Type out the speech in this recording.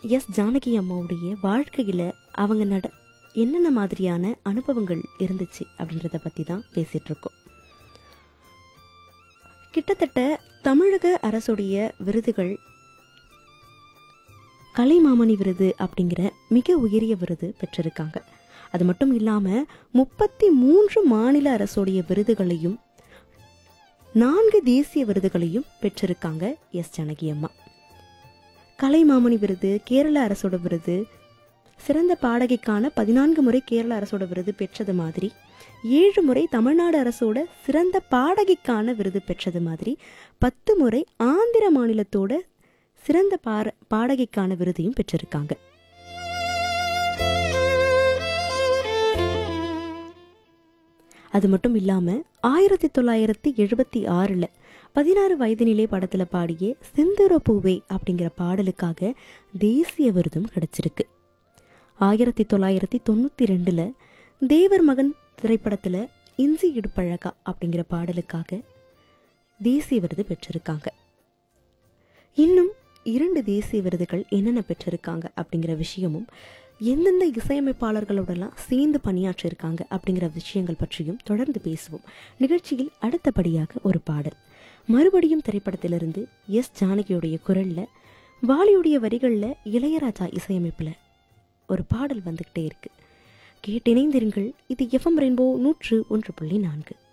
S Janaki அம்மாவுடைய வாழ்க்கையில் அவங்க நட என்னென்ன மாதிரியான அனுபவங்கள் இருந்துச்சு அப்படின்றத பற்றி தான் பேசிகிட்டு இருக்கோம் கிட்டத்தட்ட தமிழக அரசுடைய விருதுகள் கலைமாமணி விருது அப்படிங்கிற மிக உயரிய விருது பெற்றிருக்காங்க அது மட்டும் இல்லாமல் முப்பத்தி மூன்று மாநில அரசுடைய விருதுகளையும் நான்கு தேசிய விருதுகளையும் பெற்றிருக்காங்க எஸ் ஜானகி அம்மா கலைமாமணி விருது கேரள அரசோட விருது சிறந்த பாடகிக்கான பதினான்கு முறை கேரள அரசோட விருது பெற்றது மாதிரி ஏழு முறை தமிழ்நாடு அரசோட சிறந்த பாடகிக்கான விருது பெற்றது மாதிரி பத்து முறை ஆந்திர மாநிலத்தோட சிறந்த பார பாடகிக்கான விருதையும் பெற்றிருக்காங்க அது மட்டும் இல்லாமல் ஆயிரத்தி தொள்ளாயிரத்தி எழுபத்தி ஆறில் பதினாறு வயதினிலே படத்தில் பாடிய செந்தூர பூவே அப்படிங்கிற பாடலுக்காக தேசிய விருதும் கிடைச்சிருக்கு ஆயிரத்தி தொள்ளாயிரத்தி தொண்ணூற்றி ரெண்டில் தேவர் மகன் திரைப்படத்தில் இஞ்சி இடுப்பழகா அப்படிங்கிற பாடலுக்காக தேசிய விருது பெற்றிருக்காங்க இன்னும் இரண்டு தேசிய விருதுகள் என்னென்ன பெற்றிருக்காங்க அப்படிங்கிற விஷயமும் எந்தெந்த இசையமைப்பாளர்களோடலாம் சேர்ந்து பணியாற்றிருக்காங்க அப்படிங்கிற விஷயங்கள் பற்றியும் தொடர்ந்து பேசுவோம் நிகழ்ச்சியில் அடுத்தபடியாக ஒரு பாடல் மறுபடியும் திரைப்படத்திலிருந்து எஸ் ஜானகியுடைய குரலில் வாலியுடைய வரிகளில் இளையராஜா இசையமைப்பில் ஒரு பாடல் வந்துக்கிட்டே இருக்கு கேட்டிணைந்திருங்கள் இது எஃப்எம் ரெயின்போ நூற்று ஒன்று புள்ளி நான்கு